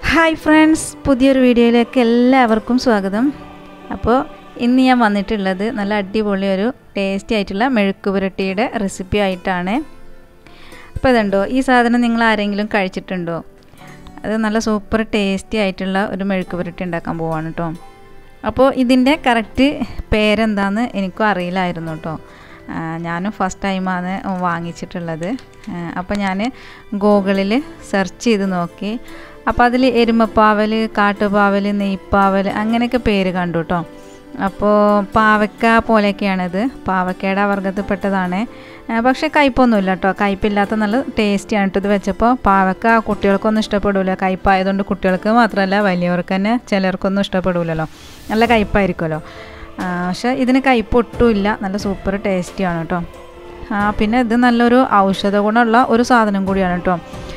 hi friends പുതിയൊരു വീഡിയോയിലേക്ക് എല്ലാവർക്കും സ്വാഗതം അപ്പോൾ ഇന്ന് ഞാൻ വന്നിട്ടുള്ളത് നല്ല അടിപൊളി ഒരു ടേസ്റ്റി ആയിട്ടുള്ള മെഴുക്ക് പുരട്ടിയുടെ റെസിപ്പി ആയിട്ടാണ് അപ്പോൾ ഇതുണ്ടോ ഈ സാധനം നിങ്ങൾ ആരെങ്കിലും കഴിച്ചിട്ടുണ്ടോ അത് നല്ല സൂപ്പർ ടേസ്റ്റി ആയിട്ടുള്ള ഒരു മെഴുക്ക് പുരട്ടി ഉണ്ടാക്കാൻ പോവാണ് കേട്ടോ അപ്പോൾ ഇതിൻ്റെ കറക്റ്റ് പേരെന്താന്ന് എനിക്കും അറിയില്ലായിരുന്നു കേട്ടോ ഞാനും ഫസ്റ്റ് ടൈമാണ് വാങ്ങിച്ചിട്ടുള്ളത് അപ്പോൾ ഞാൻ ഗൂഗിളിൽ സെർച്ച് ചെയ്ത് നോക്കി അപ്പോൾ അതിൽ എരുമപ്പാവൽ കാട്ടുപാവൽ നെയ്പ്പാവൽ അങ്ങനെയൊക്കെ പേര് കണ്ടു കേട്ടോ അപ്പോൾ പാവക്ക പോലെയൊക്കെയാണിത് പാവക്കയുടെ വർഗത്തിൽപ്പെട്ടതാണ് പക്ഷേ കയ്പൊന്നുമില്ല കേട്ടോ കയ്പില്ലാത്ത നല്ല ടേസ്റ്റിയാണ് കേട്ടോ ഇത് വെച്ചപ്പോൾ പാവക്ക കുട്ടികൾക്കൊന്നും ഇഷ്ടപ്പെടില്ല കയ്പായതുകൊണ്ട് കുട്ടികൾക്ക് മാത്രമല്ല വലിയവർക്ക് തന്നെ ചിലർക്കൊന്നും ഇഷ്ടപ്പെടില്ലല്ലോ നല്ല കയ്പായിരിക്കുമല്ലോ പക്ഷേ ഇതിന് കയ്പ് ഒട്ടുമില്ല നല്ല സൂപ്പർ ടേസ്റ്റിയാണ് കേട്ടോ പിന്നെ ഇത് നല്ലൊരു ഔഷധ ഗുണമുള്ള ഒരു സാധനം കൂടിയാണ് കേട്ടോ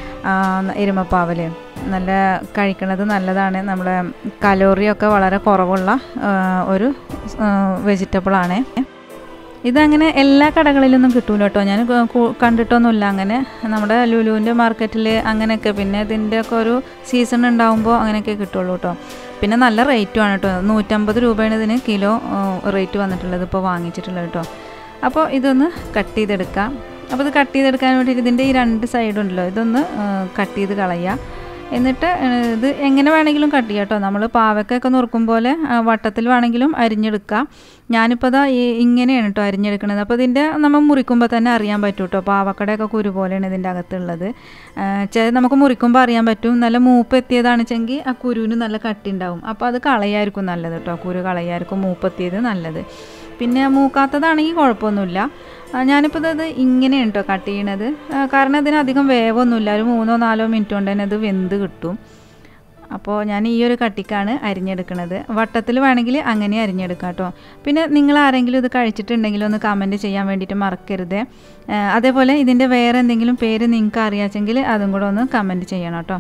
എരുമപ്പാവൽ നല്ല കഴിക്കുന്നത് നല്ലതാണ് നമ്മുടെ കലോറിയൊക്കെ വളരെ കുറവുള്ള ഒരു വെജിറ്റബിളാണ് ഇതങ്ങനെ എല്ലാ കടകളിലൊന്നും കിട്ടൂല കേട്ടോ ഞാൻ കണ്ടിട്ടൊന്നുമില്ല അങ്ങനെ നമ്മുടെ ലുലുവിൻ്റെ മാർക്കറ്റിൽ അങ്ങനെയൊക്കെ പിന്നെ ഇതിൻ്റെയൊക്കെ ഒരു സീസൺ ഉണ്ടാകുമ്പോൾ അങ്ങനെയൊക്കെ കിട്ടുള്ളൂ കേട്ടോ പിന്നെ നല്ല റേറ്റുമാണ് കേട്ടോ നൂറ്റമ്പത് രൂപയാണ് ഇതിന് കിലോ റേറ്റ് വന്നിട്ടുള്ളത് ഇപ്പോൾ വാങ്ങിച്ചിട്ടുള്ളത് കേട്ടോ അപ്പോൾ ഇതൊന്ന് കട്ട് ചെയ്തെടുക്കാം അപ്പോൾ ഇത് കട്ട് ചെയ്തെടുക്കാൻ വേണ്ടിയിട്ട് ഇതിൻ്റെ ഈ രണ്ട് സൈഡുണ്ടല്ലോ ഇതൊന്ന് കട്ട് ചെയ്ത് കളയുക എന്നിട്ട് ഇത് എങ്ങനെ വേണമെങ്കിലും കട്ട് ചെയ്യാം കേട്ടോ നമ്മൾ പാവക്കൊക്കെ നുറുക്കും പോലെ വട്ടത്തിൽ വേണമെങ്കിലും അരിഞ്ഞെടുക്കാം ഞാനിപ്പോൾ ഇതാ ഇങ്ങനെയാണ് കേട്ടോ അരിഞ്ഞെടുക്കുന്നത് അപ്പോൾ ഇതിൻ്റെ നമ്മൾ മുറിക്കുമ്പോൾ തന്നെ അറിയാൻ പറ്റും കേട്ടോ പാവക്കടയൊക്കെ കുരു പോലെയാണ് ഇതിൻ്റെ അകത്തുള്ളത് നമുക്ക് മുറിക്കുമ്പോൾ അറിയാൻ പറ്റും നല്ല മൂപ്പ് എത്തിയതാണെച്ചെങ്കിൽ ആ കുരുവിന് നല്ല കട്ടി ഉണ്ടാവും അപ്പോൾ അത് കളയായിരിക്കും നല്ലത് കേട്ടോ കുരു കളയായിരിക്കും മൂപ്പെത്തിയത് നല്ലത് പിന്നെ മൂക്കാത്തതാണെങ്കിൽ കുഴപ്പമൊന്നുമില്ല ഞാനിപ്പോൾ ഇത് ഇങ്ങനെയാണ് കേട്ടോ കട്ട് ചെയ്യണത് കാരണം ഇതിന് അധികം വേവൊന്നുമില്ല ഒരു മൂന്നോ നാലോ മിനിറ്റ് കൊണ്ട് തന്നെ ഇത് വെന്ത് കിട്ടും അപ്പോൾ ഞാൻ ഈ ഒരു കട്ടിക്കാണ് അരിഞ്ഞെടുക്കുന്നത് വട്ടത്തിൽ വേണമെങ്കിൽ അങ്ങനെ അരിഞ്ഞെടുക്കാം കേട്ടോ പിന്നെ നിങ്ങൾ ആരെങ്കിലും ഇത് കഴിച്ചിട്ടുണ്ടെങ്കിൽ ഒന്ന് കമൻറ്റ് ചെയ്യാൻ വേണ്ടിയിട്ട് മറക്കരുത് അതേപോലെ ഇതിൻ്റെ വേറെ എന്തെങ്കിലും പേര് നിങ്ങൾക്ക് അറിയാച്ചെങ്കിൽ അതും കൂടെ ഒന്ന് കമൻറ്റ് ചെയ്യണം കേട്ടോ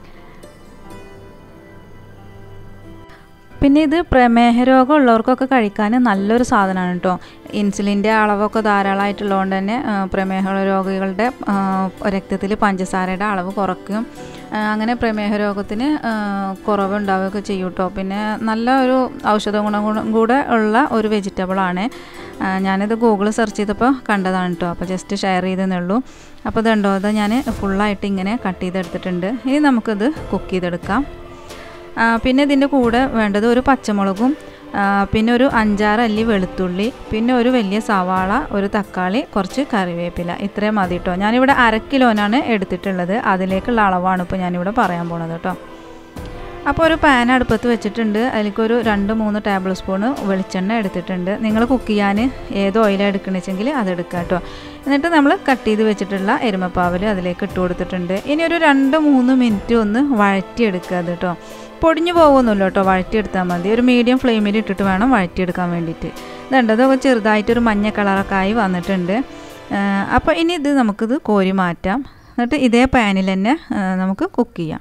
പിന്നെ ഇത് പ്രമേഹ രോഗം ഉള്ളവർക്കൊക്കെ കഴിക്കാൻ നല്ലൊരു സാധനമാണ് കേട്ടോ ഇൻസുലിൻ്റെ അളവൊക്കെ ധാരാളമായിട്ടുള്ളതുകൊണ്ട് തന്നെ പ്രമേഹ രോഗികളുടെ രക്തത്തിൽ പഞ്ചസാരയുടെ അളവ് കുറയ്ക്കും അങ്ങനെ പ്രമേഹ രോഗത്തിന് കുറവുണ്ടാവുകയൊക്കെ ചെയ്യും കേട്ടോ പിന്നെ നല്ല ഒരു ഔഷധ ഗുണം കൂടെ ഉള്ള ഒരു വെജിറ്റബിളാണ് ഞാനിത് ഗൂഗിൾ സെർച്ച് ചെയ്തപ്പോൾ കണ്ടതാണ് കേട്ടോ അപ്പോൾ ജസ്റ്റ് ഷെയർ ചെയ്തെന്നേ ഉള്ളൂ അപ്പോൾ ഇതുണ്ടോ അത് ഞാൻ ഫുള്ളായിട്ട് ഇങ്ങനെ കട്ട് ചെയ്തെടുത്തിട്ടുണ്ട് ഇനി നമുക്കിത് കുക്ക് ചെയ്തെടുക്കാം പിന്നെ ഇതിൻ്റെ കൂടെ വേണ്ടത് ഒരു പച്ചമുളകും പിന്നെ ഒരു അഞ്ചാറ് അല്ലി വെളുത്തുള്ളി പിന്നെ ഒരു വലിയ സവാള ഒരു തക്കാളി കുറച്ച് കറിവേപ്പില ഇത്രയും മതി കേട്ടോ ഞാനിവിടെ അര കിലോനാണ് എടുത്തിട്ടുള്ളത് അതിലേക്കുള്ള അളവാണ് ഇപ്പോൾ ഞാനിവിടെ പറയാൻ പോണത് കേട്ടോ അപ്പോൾ ഒരു പാൻ അടുപ്പത്ത് വെച്ചിട്ടുണ്ട് അതിലേക്കൊരു രണ്ട് മൂന്ന് ടേബിൾ സ്പൂണ് വെളിച്ചെണ്ണ എടുത്തിട്ടുണ്ട് നിങ്ങൾ കുക്ക് ചെയ്യാൻ ഏത് ഓയിലാണ് എടുക്കണമെച്ചെങ്കിൽ അത് എടുക്കുക കേട്ടോ എന്നിട്ട് നമ്മൾ കട്ട് ചെയ്ത് വെച്ചിട്ടുള്ള എരുമപ്പാവൽ അതിലേക്ക് ഇട്ട് കൊടുത്തിട്ടുണ്ട് ഇനി ഒരു രണ്ട് മൂന്ന് മിനിറ്റ് ഒന്ന് വഴറ്റിയെടുക്കുക അത് കേട്ടോ പൊടിഞ്ഞു പോകുന്നില്ല കേട്ടോ വഴറ്റിയെടുത്താൽ മതി ഒരു മീഡിയം ഫ്ലെയിമിൽ ഇട്ടിട്ട് വേണം വഴറ്റിയെടുക്കാൻ വേണ്ടിയിട്ട് ഇതുണ്ടതൊക്കെ ചെറുതായിട്ടൊരു മഞ്ഞ കളറൊക്കെ ആയി വന്നിട്ടുണ്ട് അപ്പോൾ ഇനി ഇത് നമുക്കിത് കോരി മാറ്റാം എന്നിട്ട് ഇതേ പാനിൽ തന്നെ നമുക്ക് കുക്ക് ചെയ്യാം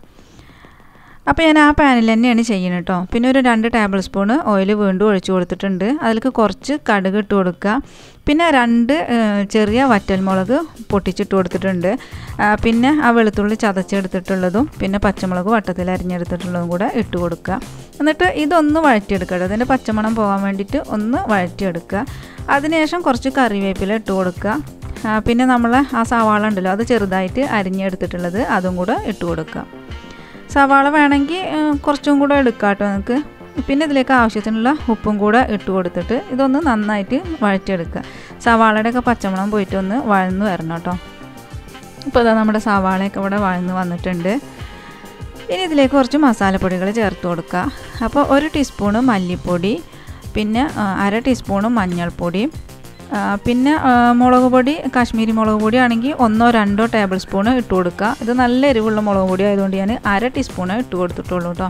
അപ്പോൾ ഞാൻ ആ പാനിൽ തന്നെയാണ് ചെയ്യുന്നത് കേട്ടോ പിന്നെ ഒരു രണ്ട് ടേബിൾ സ്പൂണ് ഓയിൽ വീണ്ടും ഒഴിച്ചു കൊടുത്തിട്ടുണ്ട് അതിലേക്ക് കുറച്ച് കടുക് ഇട്ട് കൊടുക്കുക പിന്നെ രണ്ട് ചെറിയ വറ്റൽമുളക് പൊട്ടിച്ചിട്ട് കൊടുത്തിട്ടുണ്ട് പിന്നെ ആ വെളുത്തുള്ളി ചതച്ചെടുത്തിട്ടുള്ളതും പിന്നെ പച്ചമുളക് വട്ടത്തിൽ അരിഞ്ഞെടുത്തിട്ടുള്ളതും കൂടെ ഇട്ട് കൊടുക്കുക എന്നിട്ട് ഇതൊന്ന് വഴറ്റിയെടുക്കുക അതിൻ്റെ പച്ചമണം പോകാൻ വേണ്ടിയിട്ട് ഒന്ന് വഴറ്റിയെടുക്കുക അതിനുശേഷം കുറച്ച് കറിവേപ്പില ഇട്ട് കൊടുക്കുക പിന്നെ നമ്മൾ ആ സവാള ഉണ്ടല്ലോ അത് ചെറുതായിട്ട് അരിഞ്ഞെടുത്തിട്ടുള്ളത് അതും കൂടെ ഇട്ട് കൊടുക്കുക സവാള വേണമെങ്കിൽ കുറച്ചും കൂടെ എടുക്കാം കേട്ടോ നിങ്ങൾക്ക് പിന്നെ ഇതിലേക്ക് ആവശ്യത്തിനുള്ള ഉപ്പും കൂടെ ഇട്ട് കൊടുത്തിട്ട് ഇതൊന്ന് നന്നായിട്ട് വഴറ്റിയെടുക്കുക സവാളയുടെയൊക്കെ പച്ചമണം പോയിട്ട് ഒന്ന് വഴന്ന് വരണം കേട്ടോ ഇപ്പോൾ ഇതാ നമ്മുടെ സവാളയൊക്കെ ഇവിടെ വഴന്ന് വന്നിട്ടുണ്ട് ഇനി ഇതിലേക്ക് കുറച്ച് മസാലപ്പൊടികൾ ചേർത്ത് കൊടുക്കുക അപ്പോൾ ഒരു ടീസ്പൂണ് മല്ലിപ്പൊടി പിന്നെ അര ടീസ്പൂണ് മഞ്ഞൾപ്പൊടി പിന്നെ മുളക് പൊടി കാശ്മീരി മുളക് പൊടി ആണെങ്കിൽ ഒന്നോ രണ്ടോ ടേബിൾ സ്പൂണ് ഇട്ട് കൊടുക്കുക ഇത് നല്ല എരിവുള്ള മുളക് പൊടി ആയതുകൊണ്ട് ഞാൻ അര ടീസ്പൂണ് ഇട്ട് കൊടുത്തിട്ടുള്ളൂ കേട്ടോ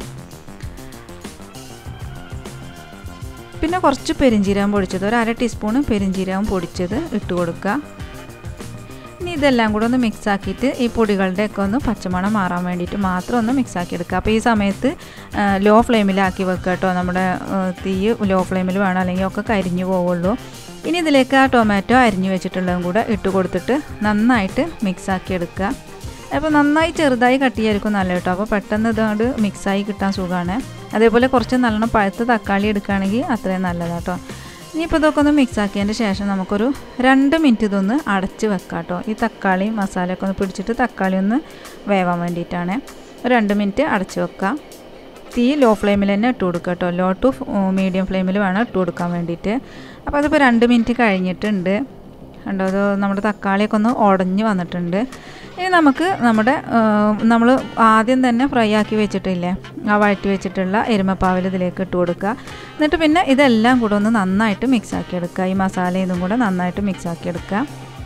പിന്നെ കുറച്ച് പെരിഞ്ചീരകം പൊടിച്ചത് ഒരു അര ടീസ്പൂണ് പെരിഞ്ചീരകം പൊടിച്ചത് ഇട്ട് കൊടുക്കുക ഇനി ഇതെല്ലാം കൂടെ ഒന്ന് മിക്സ് ആക്കിയിട്ട് ഈ പൊടികളുടെയൊക്കെ ഒന്ന് പച്ചമണം മാറാൻ വേണ്ടിയിട്ട് മാത്രം ഒന്ന് മിക്സ് ആക്കി എടുക്കുക അപ്പോൾ ഈ സമയത്ത് ലോ ഫ്ലെയിമിലാക്കി വെക്കുക കേട്ടോ നമ്മുടെ തീ ലോ ഫ്ലെയിമിൽ വേണം അല്ലെങ്കിൽ ഒക്കെ കരിഞ്ഞു പോവുള്ളൂ ഇനി ഇതിലേക്ക് ആ ടൊമാറ്റോ അരിഞ്ഞു വെച്ചിട്ടുള്ളതും കൂടെ ഇട്ട് കൊടുത്തിട്ട് നന്നായിട്ട് മിക്സ് ആക്കി എടുക്കുക അപ്പോൾ നന്നായി ചെറുതായി കട്ട് ചെയ്യായിരിക്കും നല്ല കേട്ടോ അപ്പോൾ പെട്ടെന്ന് ഇതുകൊണ്ട് മിക്സായി കിട്ടാൻ സുഖമാണ് അതേപോലെ കുറച്ച് നല്ലോണം പഴുത്ത തക്കാളി എടുക്കുകയാണെങ്കിൽ അത്രയും നല്ലതാട്ടോ ഇനിയിപ്പോൾ ഇതൊക്കെ ഒന്ന് മിക്സ് ആക്കിയതിൻ്റെ ശേഷം നമുക്കൊരു രണ്ട് മിനിറ്റ് ഇതൊന്ന് അടച്ച് വെക്കാം കേട്ടോ ഈ തക്കാളി മസാലയൊക്കെ ഒന്ന് പിടിച്ചിട്ട് തക്കാളി ഒന്ന് വേവാൻ വേണ്ടിയിട്ടാണ് ഒരു രണ്ട് മിനിറ്റ് അടച്ച് വെക്കാം തീ ലോ ഫ്ലെയിമിൽ തന്നെ ഇട്ട് കൊടുക്കുക കേട്ടോ ലോ ടു മീഡിയം ഫ്ലെയിമിൽ വേണം ഇട്ട് കൊടുക്കാൻ വേണ്ടിയിട്ട് അപ്പോൾ അതിപ്പോൾ രണ്ട് മിനിറ്റ് കഴിഞ്ഞിട്ടുണ്ട് കണ്ടോ അത് നമ്മുടെ തക്കാളിയൊക്കെ ഒന്ന് ഉടഞ്ഞ് വന്നിട്ടുണ്ട് ഇനി നമുക്ക് നമ്മുടെ നമ്മൾ ആദ്യം തന്നെ ഫ്രൈ ആക്കി വെച്ചിട്ടില്ലേ ആ വഴറ്റി വെച്ചിട്ടുള്ള എരുമപ്പാവിൽ ഇതിലേക്ക് ഇട്ട് കൊടുക്കുക എന്നിട്ട് പിന്നെ ഇതെല്ലാം കൂടെ ഒന്ന് നന്നായിട്ട് മിക്സ് ആക്കി എടുക്കുക ഈ മസാല ഇതും കൂടെ നന്നായിട്ട് മിക്സ് ആക്കി എടുക്കുക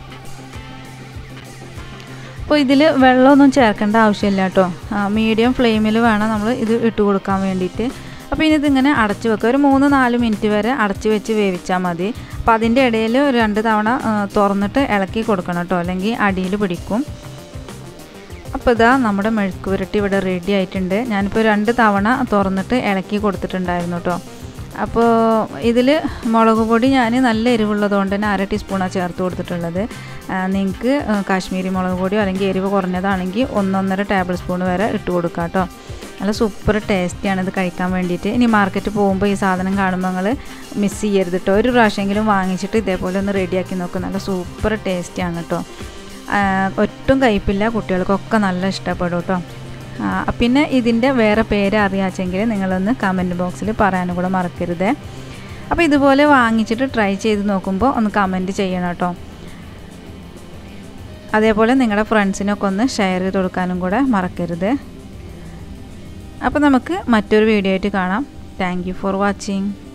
അപ്പോൾ ഇതിൽ വെള്ളമൊന്നും ചേർക്കേണ്ട ആവശ്യമില്ല കേട്ടോ മീഡിയം ഫ്ലെയിമിൽ വേണം നമ്മൾ ഇത് ഇട്ട് കൊടുക്കാൻ വേണ്ടിയിട്ട് അപ്പോൾ ഇനി ഇതിങ്ങനെ അടച്ച് വെക്കുക ഒരു മൂന്ന് നാല് മിനിറ്റ് വരെ അടച്ച് വെച്ച് വേവിച്ചാൽ മതി അപ്പോൾ അതിൻ്റെ ഇടയിൽ ഒരു രണ്ട് തവണ തുറന്നിട്ട് ഇളക്കി കൊടുക്കണം കേട്ടോ അല്ലെങ്കിൽ അടിയിൽ പിടിക്കും അപ്പോൾ ഇതാ നമ്മുടെ മെഴുക്ക് പുരട്ടി ഇവിടെ റെഡി ആയിട്ടുണ്ട് ഞാനിപ്പോൾ രണ്ട് തവണ തുറന്നിട്ട് ഇളക്കി കൊടുത്തിട്ടുണ്ടായിരുന്നു കേട്ടോ അപ്പോൾ ഇതിൽ മുളക് പൊടി ഞാൻ നല്ല എരിവുള്ളതുകൊണ്ട് തന്നെ അര ടീസ്പൂണാണ് ചേർത്ത് കൊടുത്തിട്ടുള്ളത് നിങ്ങൾക്ക് കാശ്മീരി മുളക് പൊടിയോ അല്ലെങ്കിൽ എരിവ് കുറഞ്ഞതാണെങ്കിൽ ഒന്നൊന്നര ടേബിൾ സ്പൂൺ വരെ ഇട്ട് കൊടുക്കാം കേട്ടോ നല്ല സൂപ്പർ ടേസ്റ്റിയാണ് ഇത് കഴിക്കാൻ വേണ്ടിയിട്ട് ഇനി മാർക്കറ്റ് പോകുമ്പോൾ ഈ സാധനം കാണുമ്പോൾ നിങ്ങൾ മിസ് ചെയ്യരുത് കേട്ടോ ഒരു പ്രാവശ്യമെങ്കിലും വാങ്ങിച്ചിട്ട് ഇതേപോലെ ഒന്ന് റെഡിയാക്കി നോക്കും നല്ല സൂപ്പർ ടേസ്റ്റിയാണ് കേട്ടോ ഒട്ടും കയ്പില്ല കുട്ടികൾക്കൊക്കെ നല്ല ഇഷ്ടപ്പെടും കേട്ടോ പിന്നെ ഇതിൻ്റെ വേറെ പേര് അറിയാച്ചെങ്കിൽ നിങ്ങളൊന്ന് കമൻറ്റ് ബോക്സിൽ പറയാനും കൂടെ മറക്കരുത് അപ്പോൾ ഇതുപോലെ വാങ്ങിച്ചിട്ട് ട്രൈ ചെയ്ത് നോക്കുമ്പോൾ ഒന്ന് കമൻറ്റ് ചെയ്യണം കേട്ടോ അതേപോലെ നിങ്ങളുടെ ഫ്രണ്ട്സിനൊക്കെ ഒന്ന് ഷെയർ ചെയ്ത് കൊടുക്കാനും കൂടെ മറക്കരുത് അപ്പോൾ നമുക്ക് മറ്റൊരു വീഡിയോ ആയിട്ട് കാണാം താങ്ക് ഫോർ വാച്ചിങ്